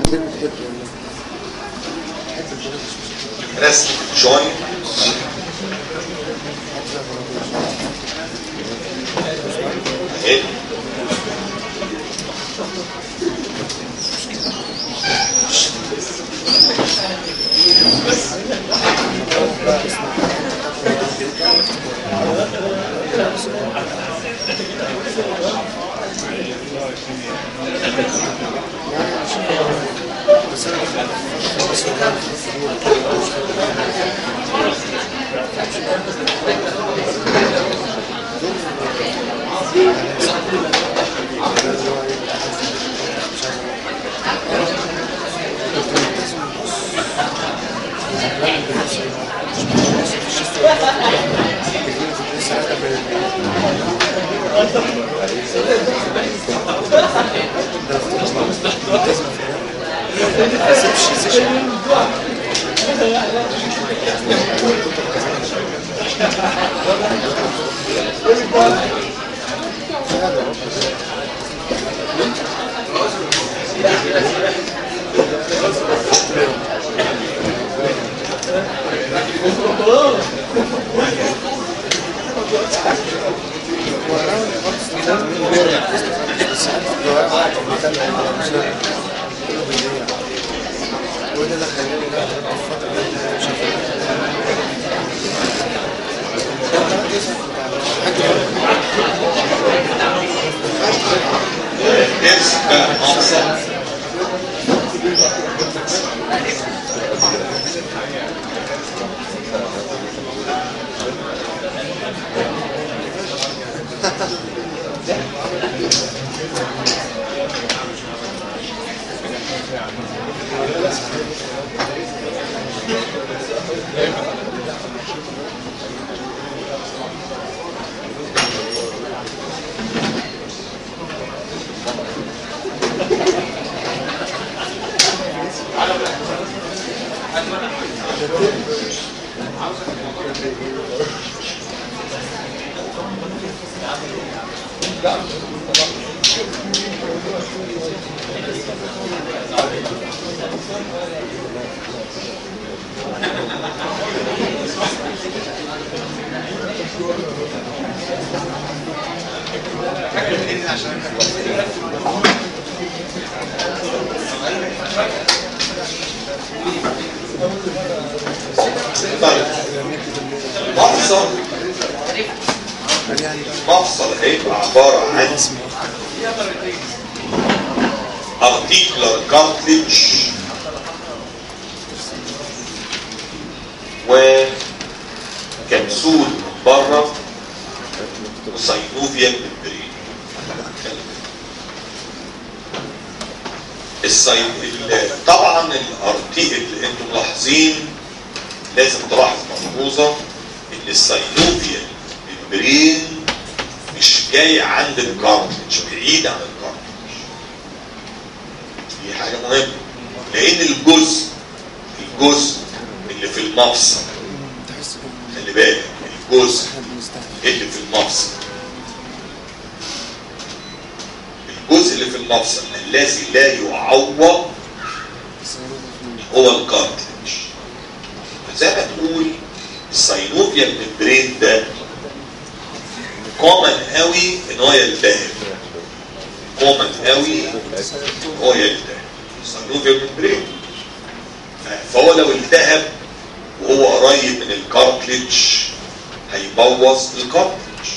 رسم جوين ايه درس بقى مفصل طيب مفصل مفصل هيبقى عبارة عن articular cartilage وكبسول من بره وسينوفيا ممبرين السي... ال- طبعا الارتي اللي انتم ملاحظين لازم تلاحظ ملحوظه ان السينوفيا ممبرين مش جاي عند الكارتلج بعيد عن الكارتلج دي حاجه مهمه لان الجزء الجزء اللي في المفصل خلي بالك الجزء اللي في المفصل الجزء اللي في المفصل الذي لا يعوض هو الكارتلج زي ما تقول السينوفيا الممبرين ده كومن قوي ان هو يلتهب كومن قوي ان هو يلتهب السينوفيا الممبرين فهو لو التهب وهو قريب من الكارتلج هيبوظ الكارتلج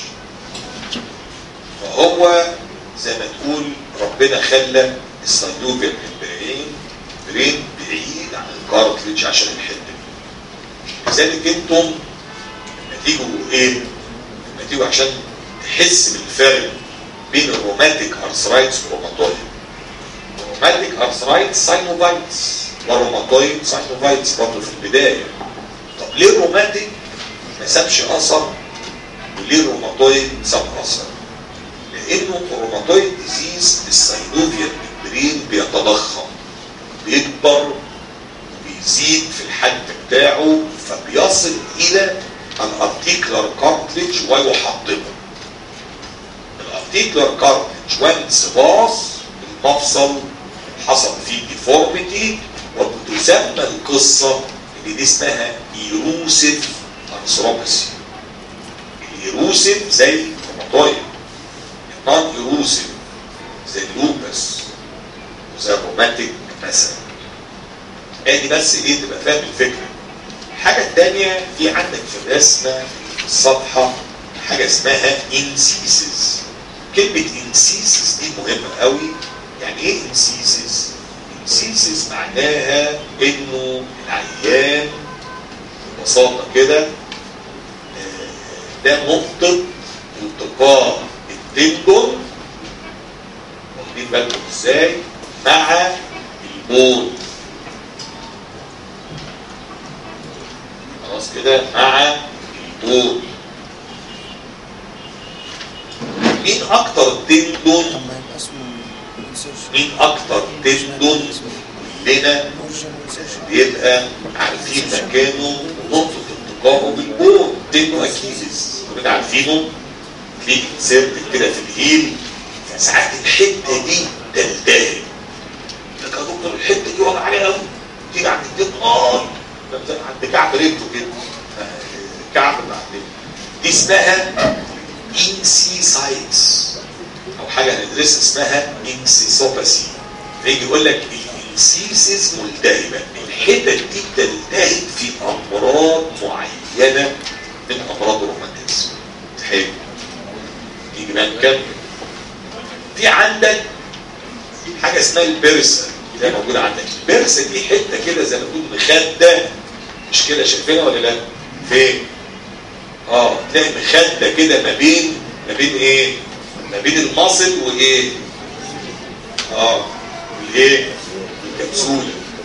فهو زي ما تقول ربنا خلى السينوفيا الممبرين برين بعيد عن الكارتلج عشان الحته دي لذلك انتم لما تيجوا ايه لما تيجوا عشان تحس بالفرق بين الروماتيك ارثرايتس والروماتويد الروماتيك ارثرايتس ساينوفايتس والروماتويد ساينوفايتس برضه في البدايه طب ليه الروماتيك ما سابش اثر وليه الروماتويد ساب اثر لانه الروماتويد ديزيز السينوفيا الممبرين بيتضخم بيكبر بيزيد في الحجم بتاعه فبيصل الى الارتيكلر كارتليج ويحطمه الارتيكلر كارتليج وانس باص المفصل حصل فيه ديفورميتي وبتسمى القصه اللي دي اسمها ايروسيف ارثروباسي الايروسيف زي الروماتويد النون ايروسيف زي اللوبس وزي الروماتيك مثلا ادي بس ايه تبقى فاهم الفكره الحاجه الثانيه في عندك في الرسمه في الصفحه حاجه اسمها انسيسز كلمه انسيسز دي مهمه قوي يعني ايه انسيسز انسيسز معناها انه العيان ببساطه كده آه، ده نقطه التقاء التندون واخدين بالكم ازاي مع البون خلاص كده مع البون مين اكتر تندون طب ما يبقى اسمه insertion. مين اكتر تندون كلنا Original insertion. بيبقى عارفين مكانه نقطة التقائه بالبون تندون اكيليس كلنا عارفينه تلاقيه انسيرت كده في الهيل فساعات الحتة دي تلتهب لك يا دكتور الحتة دي وجع عليها قوي تيجي عند الدين اه زي عند كعب رجله كده آه، كعب اللي عند رجله. دي اسمها انسيسايتس او حاجه هندرسها اسمها انسيسوباسي فيجي يقول لك الانسيسز ملتهبه الحتت دي بتلتهب في امراض معينه من امراض الروماتيزم حلو تيجي بقى نكمل في عندك حاجه اسمها البرسه زي ما موجوده عندك البرسه دي حته كده زي ما تقول مخده مش كده شايفينها ولا لا؟ فين؟ اه تلاقي مخده كده ما بين ما بين ايه؟ ما بين المصل وايه؟ اه والايه؟ الكبسوله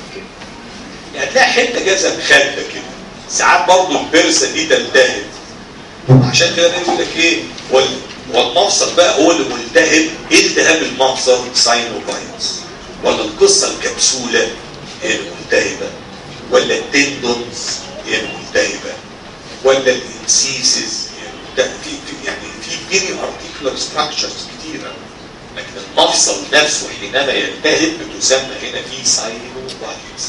يعني تلاقي حته كده زي مخده كده ساعات برضه البرسه دي تلتهب عشان كده بيقول لك ايه؟ وال- والمفصل بقى هو اللي ملتهب ايه التهاب المفصل؟ ساينوفايتس ولا القصه الكبسوله هي الملتهبه ولا التندونز هي الملتهبه ولا الانسيسز يعني في في- يعني في بيري ارتيكولار ستراكشرز كتيره لكن المفصل نفسه حينما يلتهب بتسمى هنا في ساينوفايتس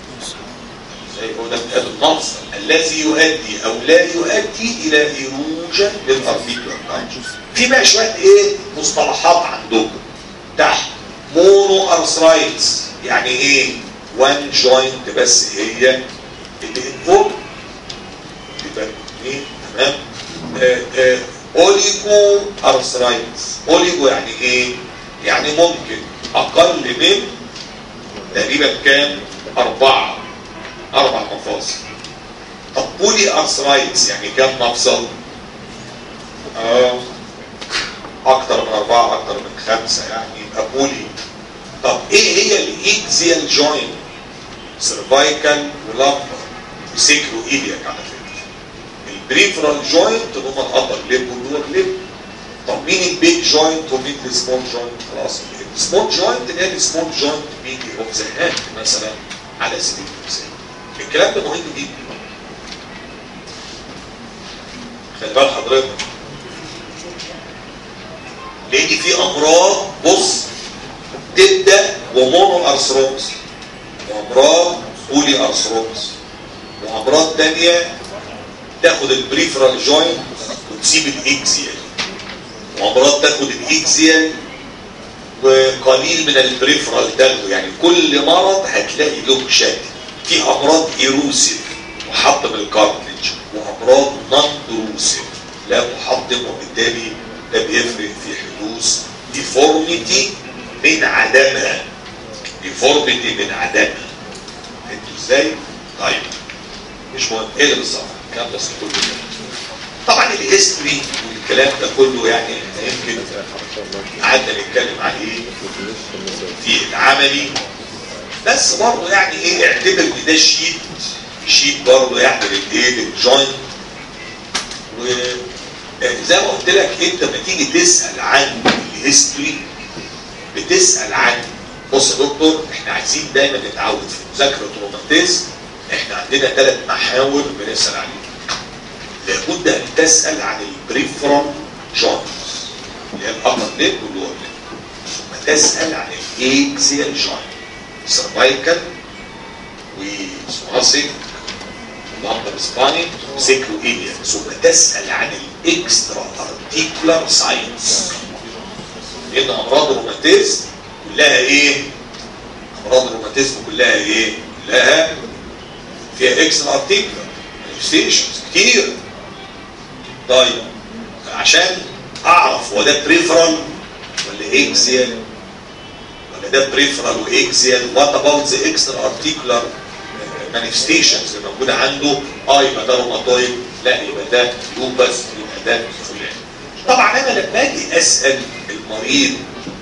زي هو ده التهاب المفصل الذي يؤدي او لا يؤدي الى ايروجن للارتيكولار ستراكشرز في بقى شويه ايه مصطلحات عندكم تحت مونو ارثرايتس يعني ايه وان جوينت بس هي اللي انفولد يبقى ايه تمام آه، آه، اوليجو ارثرايتس اوليجو يعني ايه يعني ممكن اقل من تقريبا كام اربعه اربع مفاصل طب بولي ارثرايتس يعني كام مفصل آه اكتر من اربعه اكتر من خمسه يعني يبقى بولي طب ايه هي الاكزيال جوينت سيرفايكال ولامبر وسيكرو ايلياك على فكره البريفرال جوينت اللي هم الابر ليب واللور ليب طب مين البيج جوينت ومين السمول جوينت خلاص السمول جوينت اللي هي السمول جوينت بيجي اوف ذا هاند مثلا على سبيل المثال الكلام ده مهم جدا خلي بال حضرتك لان في امراض بص تبدا ومونو ارثروبس وامراض بولي ارثروبس وامراض تانية تاخد البريفرال جوينت وتسيب الاكزيال وامراض تاخد الاكزيال وقليل من البريفرال تاخده يعني كل مرض هتلاقي له شكل في امراض ايروسيف محطم الكارتلج وامراض نون ايروسيف لا محطم وبالتالي ده بيفرق في حدوث ديفورميتي من عدمها ديفورميتي من عدمها انتوا ازاي؟ طيب مش مهم ايه اللي بالظبط الكلام ده كله طبعا الهيستوري والكلام ده كله يعني احنا يمكن قعدنا نتكلم عليه في العملي بس برضه يعني ايه اعتبر ان ده شيت شيت برضه يعني للايه للجوينت وزي ما قلت لك انت لما تيجي تسال عن الهيستوري بتسال عن بص يا دكتور احنا عايزين دايما نتعود في مذاكره الروماتيزم احنا عندنا ثلاث محاور بنسال عليهم لابد ان تسال عن البريفرال جوينتس اللي هي الابر ليب واللور ليب ثم تسال عن الاكزيال جوينت سيرفايكال وسواسيك اللمبر سباني سيكلو ايليا ثم تسال عن الاكسترا ارتيكولار ساينس لان امراض الروماتيزم كلها ايه؟ امراض الروماتيزم كلها ايه؟ كلها فيها اكسترا ارتيكولار مانيفستيشنز كتير طيب عشان اعرف هو ده بريفرال ولا اكزيال ولا ده بريفرال واكزيال وات اباوت ذا اكسترا ارتيكولار مانيفستيشنز اللي موجوده عنده اه يبقى ده روماتويد لا يبقى ده لوبس يبقى ده فلان طبعا انا لما اجي اسال المريض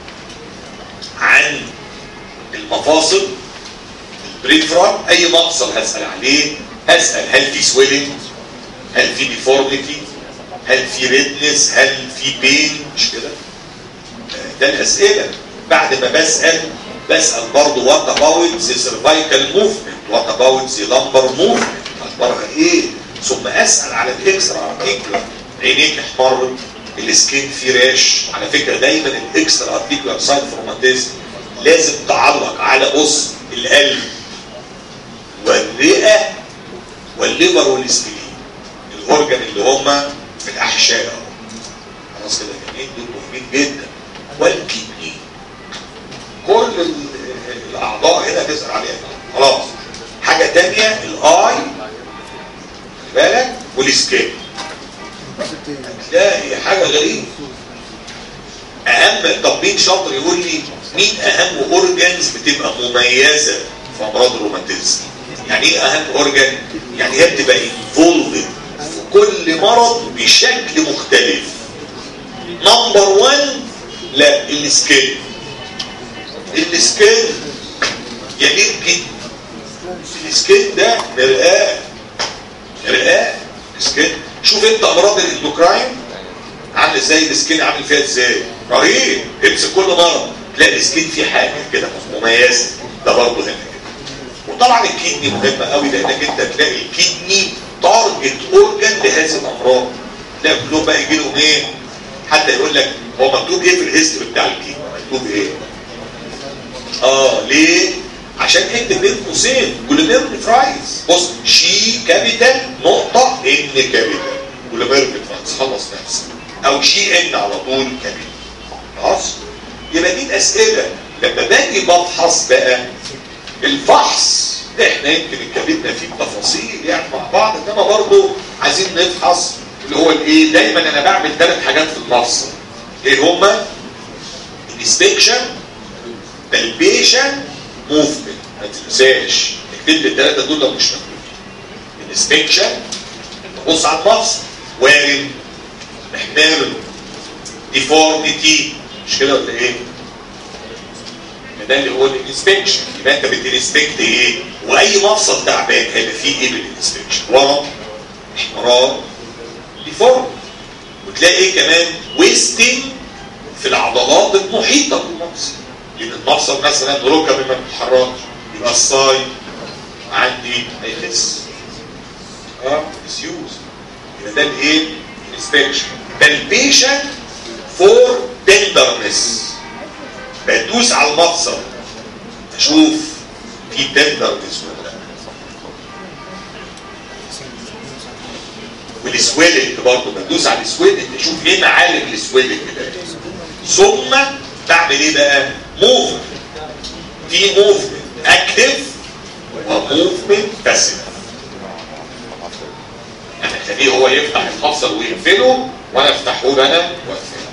عن المفاصل البريفرال اي مفصل هسال عليه هسال هل في سويلنج هل في ديفورميتي هل في ريدنس هل في بين مش كده ده الاسئله بعد ما بسال بسال برضه وات اباوت ذا سيرفايكال موفمنت وات اباوت ذا لامبر موفمنت اخبارها ايه ثم اسال على الاكسترا ارتيكولار عينيك احمر السكين فيه راش على فكره دايما الاكسترا ارتيكولار سايد فروماتيزم لازم تعلق على بص القلب والرئه والليفر والسبلين الاورجن اللي هم في الاحشاء اهو خلاص كده جميل دول مهمين جدا والكدني كل ال- الاعضاء هنا تسال عليها خلاص حاجه تانية الاي خلي بالك والسكين تلاقي حاجه غريبه اهم طب مين شاطر يقول لي مين اهم اورجنز بتبقى مميزه في امراض الروماتيزم يعني ايه اهم اورجن يعني هي بتبقى انفولد في كل مرض بشكل مختلف نمبر 1 لا السكين السكين يعني الكدني السكين ده مرآة مرآة السكين شوف انت امراض الاندوكراين عامل ازاي السكين عامل فيها ازاي رهيب امسك كل مرض تلاقي السكين فيه حاجه كده مميزه ده برضه هنا كده وطبعا الكدني مهمه قوي لانك انت تلاقي الكدني تارجت اورجن لهذه الامراض تلاقي كلهم بقى يجي لهم ايه حتى يقول لك هو مكتوب ايه في الهيستوري بتاع الكدني مكتوب ايه اه ليه عشان انت بين قوسين جلوميرولي فرايز بص شي كابيتال نقطه ان كابيتال جلوميرولي فرايز خلص نفسك او شي ان على طول كابيتال خلاص يبقى دي الاسئله لما باجي بفحص بقى الفحص احنا يمكن اتكلمنا فيه بتفاصيل يعني مع بعض انما برضه عايزين نفحص اللي هو الايه دايما انا بعمل ثلاث حاجات في المفصل ايه هما انسبكشن بالبيشن موفمنت ما تنساش اكتب لي الثلاثه دول لو مش مكتوبين انسبكشن بص على المفصل وارم محمر ديفورميتي مش كده ولا ايه؟ ده اللي هو الانسبكشن يبقى انت بتنسبكت ايه؟ واي مفصل تعبان هيبقى فيه ايه بالانسبكشن؟ ورم احمرار ديفورم وتلاقي ايه كمان ويستنج في العضلات المحيطه بالمفصل لان المفصل مثلا ركبي ما بتتحركش يبقى الصاي عندي هيخس اه مسيوز يبقى ده الايه؟ انسبكشن بالبيشن فور تندرنس بدوس على المفصل اشوف في تندرنس ولا لا والسويلنج برضه بدوس على السويلنج اشوف ايه معالم السويلنج ده ثم بعمل ايه بقى موفمنت في موفمنت اكتف وموفمنت باسيف يعني خليه هو يفتح المفصل ويقفله وانا افتحه له انا واقفله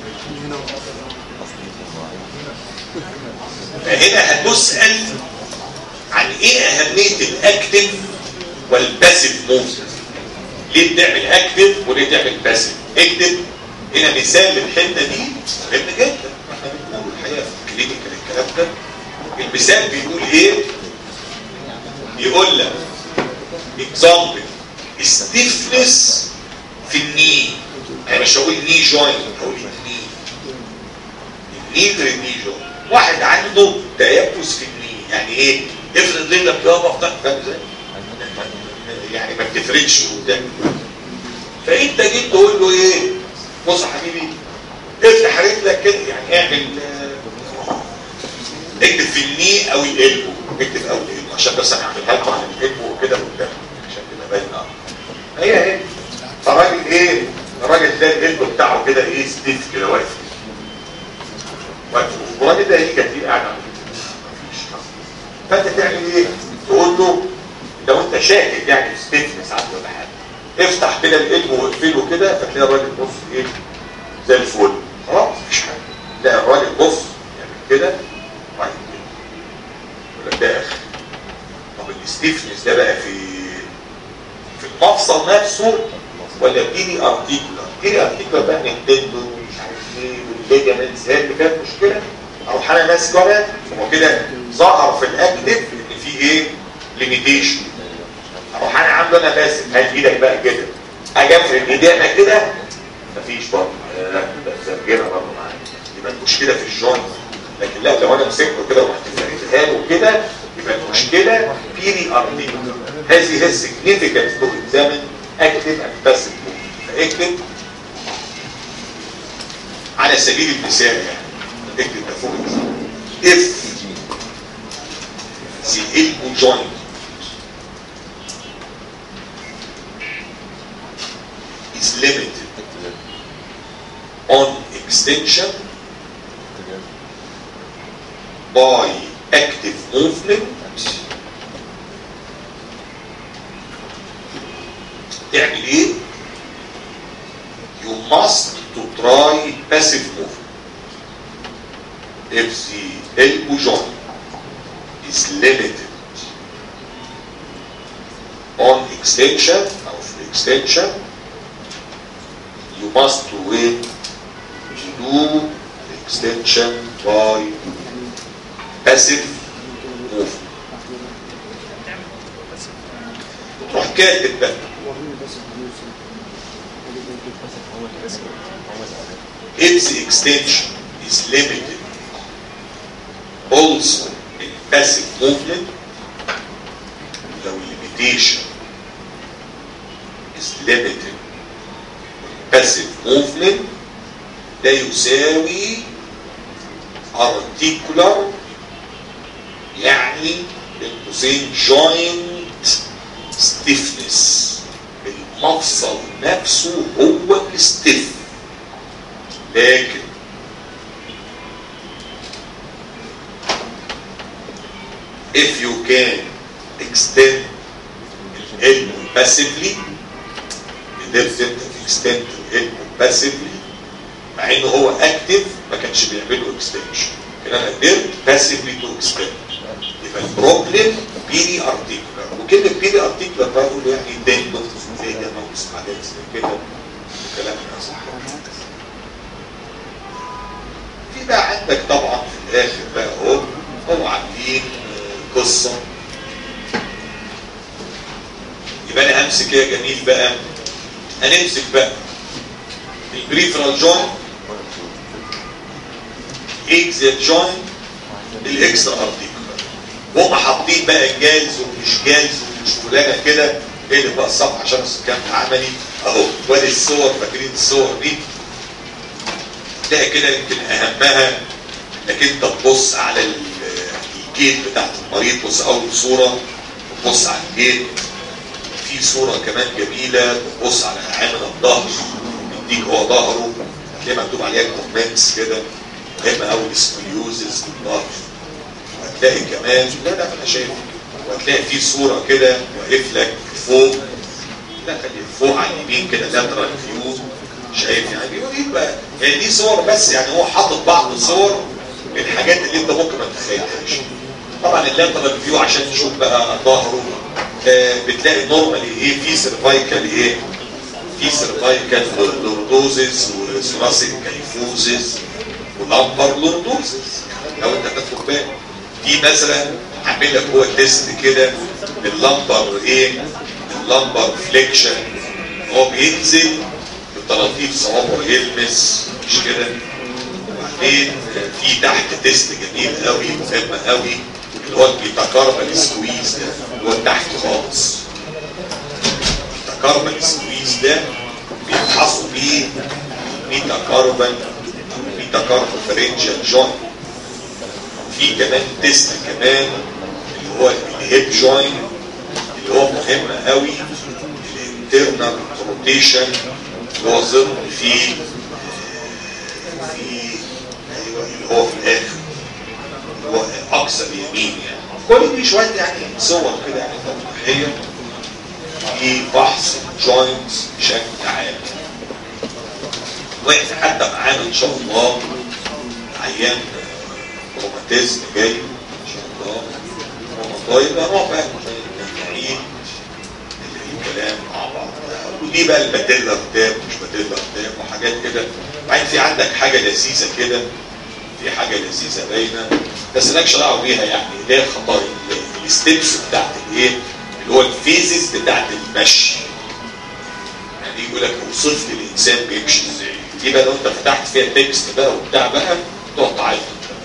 فهنا هتسأل عن ايه اهمية الاكتف والباسيف موفمنت ليه بتعمل اكتف وليه تعمل باسيف اكتف هنا مثال للحته دي مهم جدا احنا بنقول الحقيقه في الكلينيكال الكلام ده المثال بيقول ايه بيقول لك اكزامبل stiffness في الني يعني مش هقول ني جوينت هقول الني الني غير الني جوينت واحد عنده تيبس في الني يعني ايه افرض رجلك يابا بتاع فاهم ازاي يعني ما بتفرقش قدام فانت جيت تقول له ايه بص يا حبيبي افتح رجلك كده يعني اعمل اكتب في الني او الالبو اكتب او الالبو عشان بس انا هعملها لكم على الالبو وكده قدام عشان تبقى باينه هي اهي فالراجل ايه الراجل ده الالبو بتاعه كده ايه ستيف كده واقف واقف والراجل ده هيجي كتير قاعد على مفيش فانت تعمل ايه؟ تقول له لو انت شاكك يعني في ستيفنس عنده ولا حاجه افتح كده القلب واقفله كده فتلاقي الراجل بص ايه زي الفل خلاص مفيش حاجه تلاقي الراجل بص يعمل كده وبعد كده يقول لك ده اخر طب الستيفنس ده بقى في في المفصل نفسه ولا بيدي ارتيكولار بيدي ارتيكولار بقى نكتندو مش عارف ايه والليجامنتس هي اللي كانت مشكله اروح انا ماسك ورقه هو كده ظهر في الاكتف ان في ايه ليميتيشن اروح انا عامله انا ماسك هات ايدك بقى كده اجي افرد ايدينا كده مفيش برضه لا ده زرجيره برضه معايا يبقى المشكله في الجوينت لكن لا لو انا مسكته كده ورحت فردها له كده يبقى المشكله بيري ارتيكولار هذه هي significance to examine active and passive movement فاكتب على سبيل المثال يعني اكتب ده فوق if the elbow joint is limited on extension by active movement تعمل ايه؟ You must to try passive movement. If the elbow joint is limited on extension or extension, you must wait to do the extension by passive movement. تروح كاتب بقى if the extension is limited also in passive movement لو limitation is limited in passive movement ده يساوي articular يعني بين قوسين joint stiffness المفصل نفسه هو الستيف لكن if you can extend العلم passively قدرت انت تكستند العلم passively مع انه هو اكتف ما كانش بيعمله اكستنشن لكن انا قدرت passively to extend يبقى البروبلم بيري ارتيكولار وكلمه بيري ارتيكولار بقى اقول يعني دندو زي ده موس حاجات زي كده الكلام ده صح في بقى عندك طبعا في الاخر بقى اهو هم عاملين قصه يبقى انا همسك يا جميل بقى هنمسك بقى البريفرال جوينت اكزيت جوينت الاكسترا ارتيكولار وهم حاطين بقى الجالز ومش جالز ومش فلانه كده ايه اللي بقى الصفحه عشان كان عملي اهو وادي الصور فاكرين الصور دي تلاقي كده يمكن اهمها انك انت تبص على الجيت بتاعت المريض بص اول صوره تبص على الجيت في صوره كمان جميله تبص على عامل الظهر يديك هو ظهره هتلاقي مكتوب عليها كومنتس كده مهم قوي سكوليوزز الظهر وهتلاقي كمان لا لا انا شايف وهتلاقي في صوره كده واقف لك فوق لا خلي فوق على اليمين كده لاترال فيو شايف يعني بيوريك بقى يعني دي صور بس يعني هو حاطط بعض الصور الحاجات اللي انت ممكن ما تتخيلهاش طبعا اللاترال فيو عشان تشوف بقى ظهره آه بتلاقي نورمالي ايه في سيرفايكال ايه في سيرفايكال لوردوزز وثوراسيك كايفوزز ولامبر لوردوزز لو انت تاخد بالك في مثلا عامل لك هو تيست كده اللامبر ايه اللامبر فليكشن هو بينزل بطراطيف صوابعه يلمس مش كده وبعدين في تحت تيست جميل قوي مهم قوي اللي هو البيتاكاربال سكويز ده اللي هو تحت خالص البيتاكاربال سكويز ده بيفحصوا بيه ميتاكاربال ميتاكاربال فرنجال جوينت في كمان تيست كمان اللي هو الهيب جوين اللي هو مهم قوي الانترنال روتيشن اللي هو ظل في في ايوه اللي هو في الاخر اللي هو اقصى اليمين يعني كل دي شويه يعني صور كده يعني توضيحيه في فحص الجوينتس بشكل عام واحنا حتى معانا ان شاء الله عيان روماتيزم جاي ان شاء الله طيب هنقعد بقى نعيد الكلام مع بعض ودي بقى الباديلا قدام مش باديلا قدام وحاجات كده بعدين في عندك حاجه لذيذه كده في حاجه لذيذه باينه بس مالكش دعوه بيها يعني اللي هي الخطايا الستبس بتاعت الايه اللي هو الفيزز بتاعت المشي يعني يقول لك اوصف لي الانسان بيمشي ازاي دي بقى لو انت فتحت فيها تكست بقى وبتاع بقى تقعد تعيط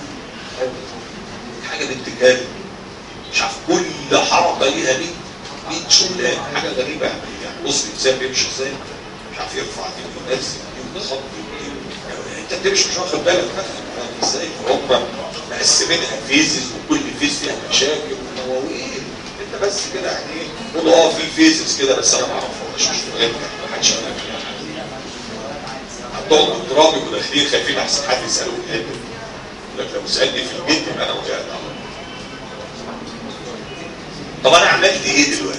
حاجه بنت كلب مش عارف كل حركه ليها دي 100 شغلانه حاجه غريبه يعني بص الانسان بيمشي ازاي مش عارف يرفع دي وينزل دي ويخط دي انت بتمشي مش واخد بالك بقى ازاي هم مقسمينها فيزز وكل فيز فيها مشاكل ومواويل انت بس كده يعني ايه قول اه في فيزز كده بس انا ما اعرفهاش مش مهم ما حدش يعرف هتقعد بالتراب يبقوا داخلين خايفين احسن حد يساله في الحته يقول لك لو سالني في البيت يبقى انا وجعت طب انا عملت ايه دلوقتي؟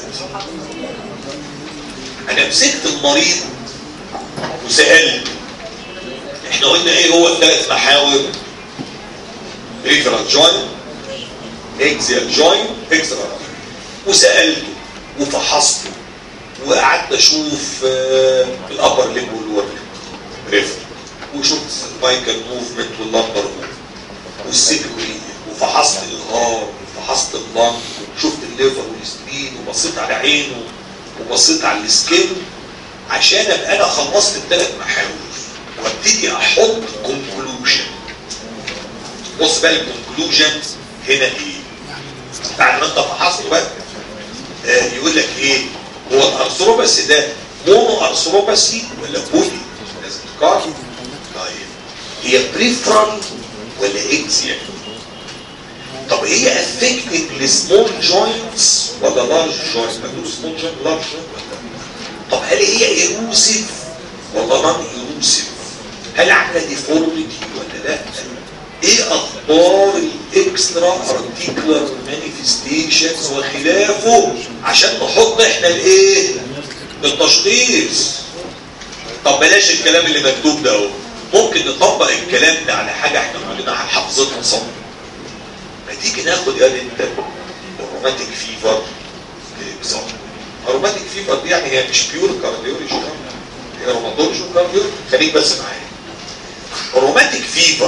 انا مسكت المريض وسالت احنا قلنا ايه هو الثلاث محاور ريفرال جوين اكزيال جوين اكسترا وسالته وفحصته وقعدت اشوف آه الابر ليب واللور ريفر وشفت المايكل موفمنت واللمبر موفمنت والسيكوري وفحصت الهار وفحصت اللنج وشفت الليفر والسبين وبصيت على عينه وبصيت على السكين عشان ابقى انا خلصت الثلاث محاور وابتدي احط كونكلوجن بص بقى الكونكلوجن هنا ايه بعد ما انت فحصته بقى آه يقول لك ايه هو الارثروباسي ده مونو ارثروباسي ولا بولي لازم تقارن طيب هي بريفرال ولا اكزيال طب هي افكتد لسمول جوينتس ولا لارج جوينتس بقول سمول جوينت لارج جوينت طب هل هي ايروسيف ولا نون ايروسيف هل عامله ديفورميتي ولا لا ايه اخبار الاكسترا ارتيكولار مانيفستيشنز وخلافه عشان نحط احنا الايه التشخيص طب بلاش الكلام اللي مكتوب ده اهو ممكن نطبق الكلام ده على حاجه احنا كلنا حافظينها صم ما تيجي ناخد يا انت الروماتيك فيفر اكزامبل الروماتيك فيفر دي يعني هي مش بيور كارديولوجي هي روماتولوجي وكارديولوجي خليك بس معايا الروماتيك فيفر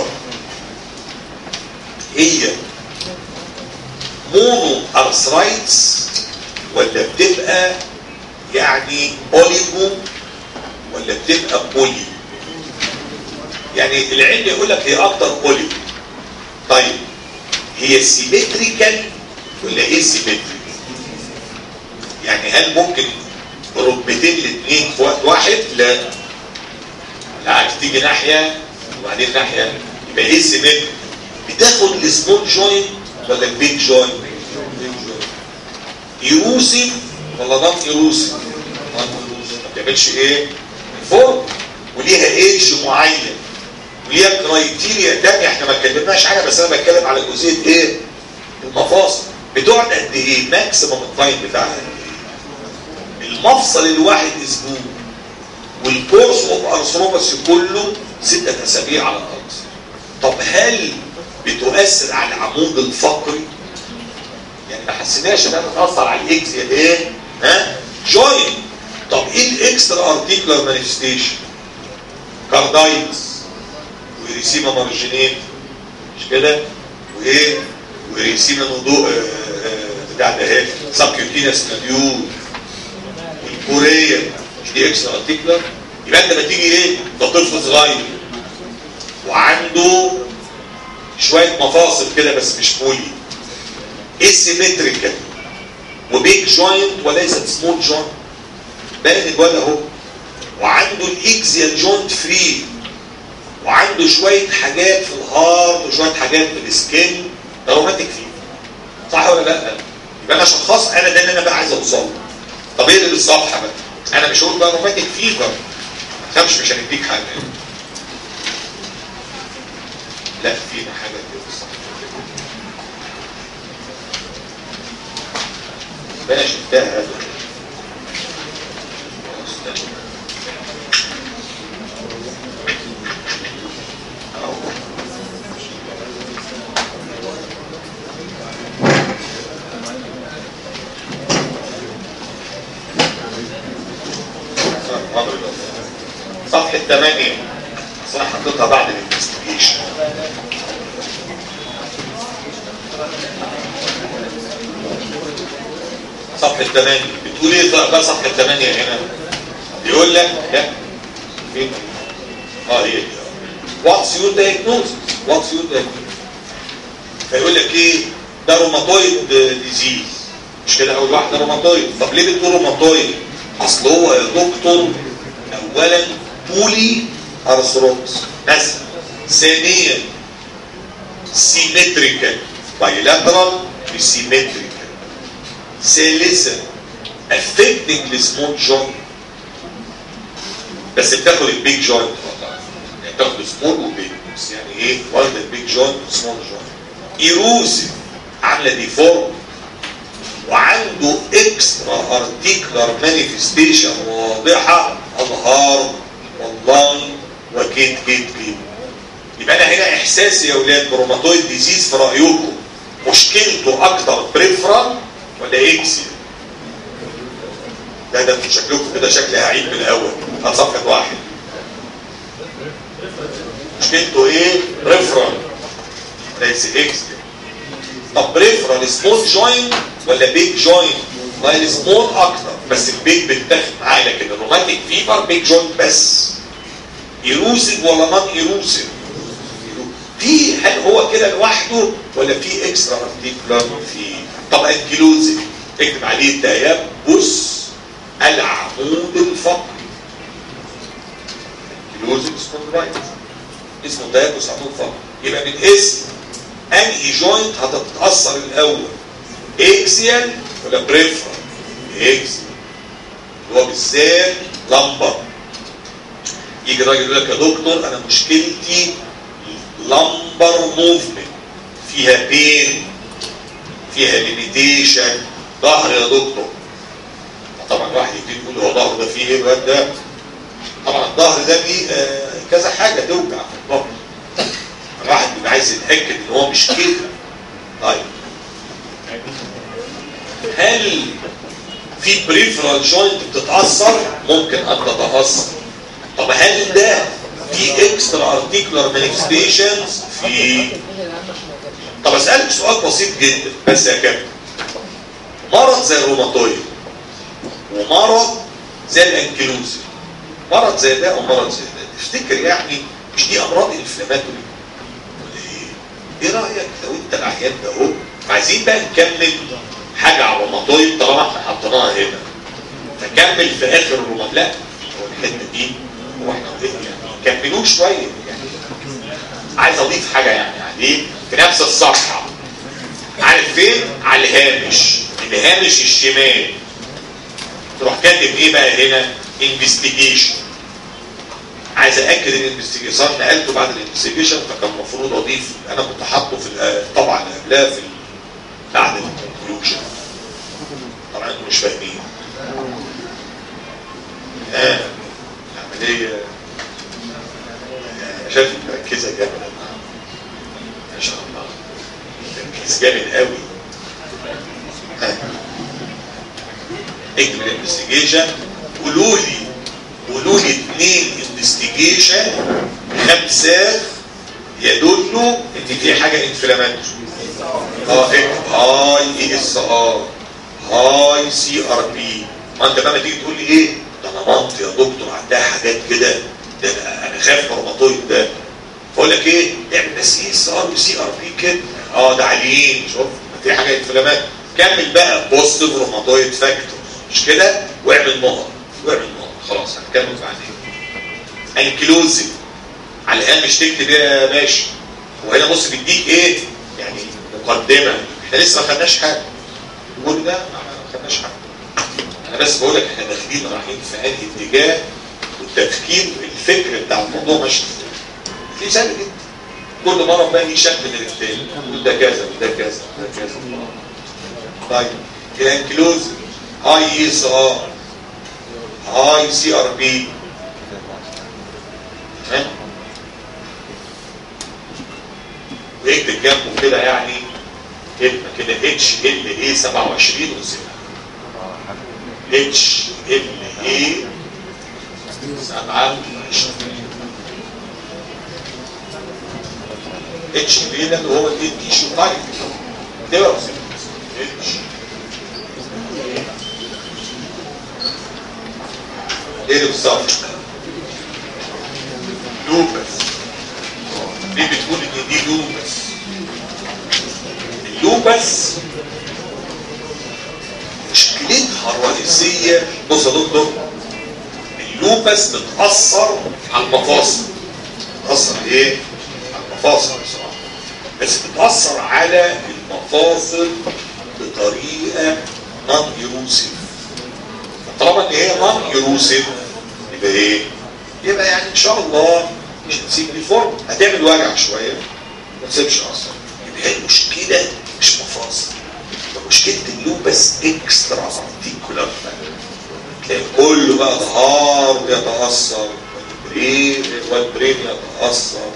هي مونو ارثرايتس ولا بتبقى يعني اوليجو ولا بتبقى بولي يعني العلم يقول لك هي اكتر اوليجو طيب هي سيمتريكال ولا ايه سيمتريكال يعني هل ممكن ركبتين الاثنين في وقت واحد لا لا تيجي ناحيه وبعدين ناحيه يبقى ايه سيمتريكال بتاخد السمول جوينت ولا البيج جوينت يروسف ولا نون يروسف ما بتعملش ايه فوق وليها ايدج معين وليها كرايتيريا تانية احنا ما اتكلمناش حاجه بس انا بتكلم على جزئيه ايه المفاصل بتقعد قد ايه ماكسيمم التايم بتاعها قد ايه المفصل الواحد اسبوع والكورس اوف ارثروباثي كله ستة اسابيع على الاقصى طب هل بتؤثر على العمود الفقري يعني ما حسيناش انها بتاثر على الاكس يا ايه ها جوين طب ايه الاكسترا ارتيكولار مانيفستيشن كاردايتس وريسيما مارجينيت مش كده وايه وريسيما نضوء بتاع ده ايه سبكيوتينس نوديول والكوريا مش دي اكسترا ارتيكولار يبقى انت لما تيجي ايه ده طفل صغير وعنده شويه مفاصل كده بس مش بولي اسيمتريكال وبيج جوينت وليست سمول جوينت باين الواد اهو وعنده الاكزيال جوينت فري وعنده شويه حاجات في الهارت وشويه حاجات في السكين ده روماتيك فيه صح ولا لا؟ يبقى انا شخص انا ده اللي انا بقى عايز اوصل له طب ايه اللي بالصفحه بقى؟ انا مش هقول بقى روماتيك فيفر ما تخافش مش هنديك حاجه لا فينا حاجه كده بالصفحه بقى شفتها استنى. أهو. صفحة 8 اصل انا حطيتها بعد الانفستيجيشن صفحة 8 بتقول ايه بقى صفحة 8 هنا يقول لك لا فين اه هي دي واتس يور دايجنوستس واتس يور دايجنوستس فيقول لك ايه ده روماتويد ديزيز مش كده اول واحده روماتويد طب ليه بتقول روماتويد اصل هو يا دكتور اولا بولي ارثروبس مثلا ثانيا سيمتريكال بايلاترال سيمتريكال ثالثا affecting السمول جوينت بس بتاخد البيج جوينت فقط يعني بتاخد سمول وبيج بس يعني ايه واخده البيج جوينت وسمول جوينت ايروسيف عامله ديفورم وعنده اكسترا ارتيكلر مانيفستيشن واضحه الهارم واللان وكيت كيت كيت يبقى انا هنا احساسي يا اولاد بروماتويد ديزيز في رايكم مشكلته اكتر بريفرال ولا اكسي ده ده انتوا شكلكم كده شكلي هعيد من الاول على صفحه واحد مشكلته ايه بريفرال ليس اكسي طب بريفرال سمول جوينت ولا بيج جوينت ما السمول اكتر بس البيج بتاخد معاه لكن الروماتيك فيبر بيج جوينت بس ايروسيف ولا نون ايروسيف في هل هو كده لوحده ولا في اكسترا ارتيكولار في طب انكلوزيف اكتب عليه تيبس العمود الفقري انكلوزيف سبوندلايتس اسمه تيبس عمود فقري يبقى من اسم انهي جوينت هتتاثر الاول اكسيال ولا بريفرال اكسيال اللي هو بالذات لمبر يجي راجل يقول لك يا دكتور انا مشكلتي لمبر موفمنت فيها بين فيها ليميتيشن ظهر يا دكتور طبعا واحد يبتدي يقول هو ظهر ده فيه ايه الواد ده طبعا الظهر ده فيه آه كذا حاجه توجع في الظهر الواحد بيبقى عايز يتاكد ان هو مش كده طيب هل في بريفرال جوينت بتتاثر ممكن ان تتاثر طب هل ده في اكسترا ارتيكولار مانيفستيشنز في طب اسالك سؤال بسيط جدا بس يا كابتن مرض زي الروماتويد ومرض زي الانكلوزي مرض زي ده ومرض زي ده تفتكر يعني مش دي امراض انفلاماتوري ولا ايه؟ ايه رايك لو انت العيان ده اهو عايزين بقى نكمل حاجه على الروماتويد طالما احنا حطيناها هنا فكمل في اخر الروماتويد لا هو الحته دي هو احنا يعني كملوه شويه يعني عايز اضيف حاجه يعني عليه في نفس الصفحه عارف فين؟ على الهامش الهامش الشمال تروح كاتب ايه بقى هنا؟ انفستيجيشن عايز ااكد الانفستيجيشن صار نقلته بعد الانفستيجيشن فكان المفروض اضيف انا كنت حاطه في الطبعه اللي قبلها في بعد الكونكلوجن طبعا انتوا مش فاهمين ها العمليه شايف مركزه جامد ما شاء الله تركيز جامد قوي اكتب الانفستيجيشن قولوا لي قولوا لي اثنين انفستيجيشن خمسات يدلوا ان في حاجه انفلاماتوري اه اكتب هاي اي اس ار هاي سي ار بي ما انت بقى تيجي تقول لي ايه ده انا مامتي يا دكتور عندها حاجات كده ده انا انا خايف من الروماتويد ده بقول لك ايه اعمل سي اس ار وسي ار بي كده اه ده عاليين شوف في حاجه انفلامات كمل بقى بوزيتيف روماتويد فاكتور مش كده واعمل نقط واعمل نقط خلاص هنكمل بعدين انكلوزيف على الهامش تكتب ايه يا باشا وهنا بص بيديك ايه يعني مقدمه احنا لسه ما خدناش حاجه كل ده ما ما خدناش حاجه انا بس بقول لك احنا داخلين رايحين في انهي اتجاه والتفكير الفكر بتاع الموضوع ماشي ازاي في سهل جدا كل مره بقى شكل من التاني يقول ده كذا وده كذا وده كذا طيب الانكلوز هاي اس ار هاي سي ار بي تمام ويكتب جنبه كده يعني كلمه كده اتش ال اي 27 وسيبها اتش ال اي 27 اتش بي ده اللي هو الايه تيشو تايب كده اتش ايه اللي بالظبط لوبس ليه بتقول ان دي لوبس اللوبس مشكلتها الرئيسيه بص يا دكتور اللوبس بتاثر على المفاصل بتاثر ايه على المفاصل بصراحه بس بتاثر على المفاصل بطريقه نون يروسيف طالما ان هي نون يروسيف يبقى ايه يبقى يعني ان شاء الله مش هتسيب لي فورم هتعمل وجع شويه ما تسيبش اصلا يبقى هي المشكله مش مفاصل يبقى مشكله اللوبس اكسترا ارتيكولار تلاقي كله بقى ظهار يتاثر والبرين والبرين يتاثر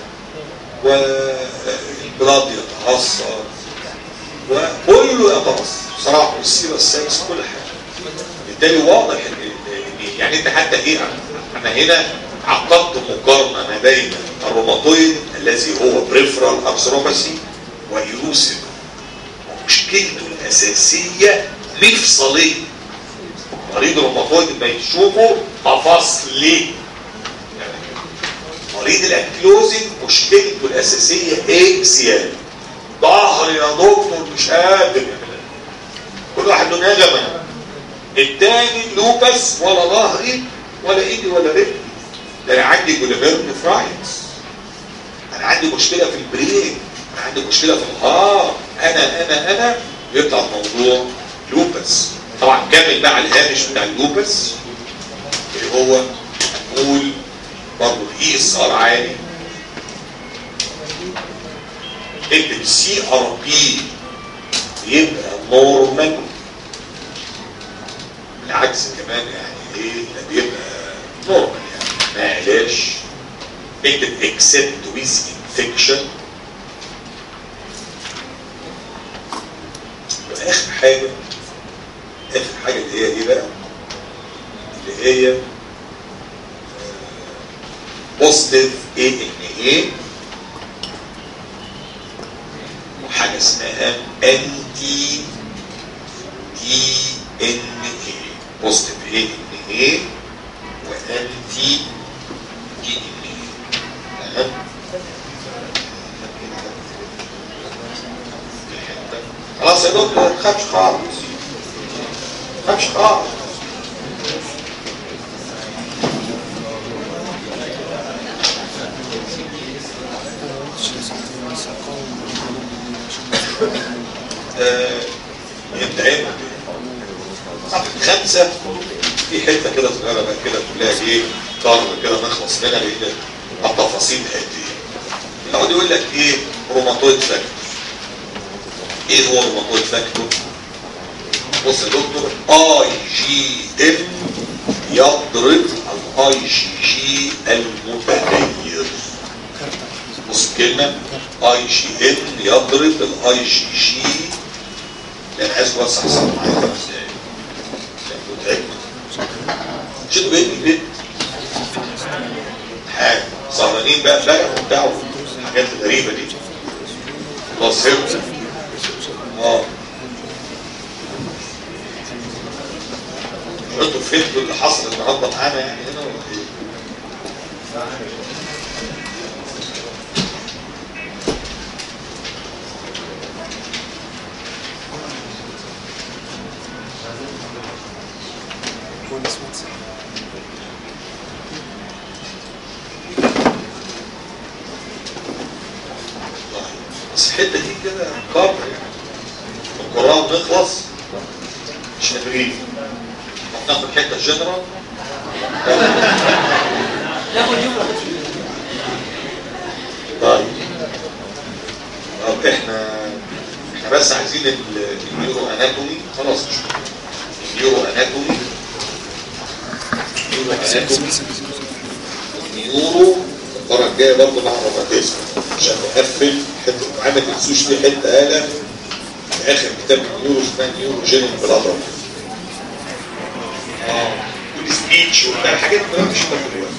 والبلاد يتاثر وكله يتاثر بصراحه والسيره السادس كل حاجه بالتالي واضح ان إن- يعني انت حتى ايه انا هنا عقدت مقارنه ما بين الروماتويد الذي هو بريفرال ارثروباثي ويروسيف ومشكلته الاساسيه مفصليه مريض الروماتويد ما يشوفه مفصلي يعني مريض الانكلوزنج مشكلته الاساسيه اكسيال ظهر يا دكتور مش قادر كل واحد له نغمه التاني لوبس ولا ظهري ولا ايدي ولا رجلي ده انا عندي جوليفيرن فرايتس انا عندي مشكله في البرين انا عندي مشكله في الهار انا انا انا يطلع الموضوع لوبس طبعا كامل بقى على الهامش بتاع اللوبس اللي هو نقول برضه الاي اس ار عالي اكتب سي ار بي يبقى نورمال بالعكس كمان يعني ايه ده بيبقى نورمال يعني ما علاش اكتب اكسبت ويز انفكشن واخر حاجه اخر حاجه اللي هي ايه بقى اللي هي بوزيتيف اي ان ايه وحاجه اسمها انتي دي ان ايه بوزيتيف اي ان ايه وانتي دي ان ايه تمام خلاص يا دكتور ما تخافش خالص ما تخافش خالص آه، انت عين صفحة خمسة في حتة كده صغيرة بقى كده كلها ايه قرن كده نخلص منها لان التفاصيل قد ايه يقعد يقول لك ايه روماتويد فاكتور ايه هو روماتويد فاكتور بص يا دكتور اي جي ام يضرب الاي جي جي المتغير بص الكلمة اي جي ام يضرب الاي جي جي لان عايز توسع صح معايا ازاي متعب شنو بين البيت حاجة سهرانين بقى امبارح وبتاع الحاجات الغريبة دي خلاص فهمت اه انتوا فهمتوا اللي حصل النهارده معانا يعني هنا ولا ايه؟ كويس واتس والله. بس الحته دي كده كبر يعني خلاص مش قادرين ناخد حته جنرال ناخد يوم ناخد طيب طب احنا احنا بس عايزين ال- النيورو اناتومي خلاص مش النيورو اناتومي النيورو اناتومي النيورو المره الجايه برضه مع الروماتيزم عشان نقفل حته معاه ما تنسوش في حته قاله في اخر كتاب النيورو اسمها نيورو جينيك بلادر اه والسبيتش وبتاع الحاجات دي مش دلوقتي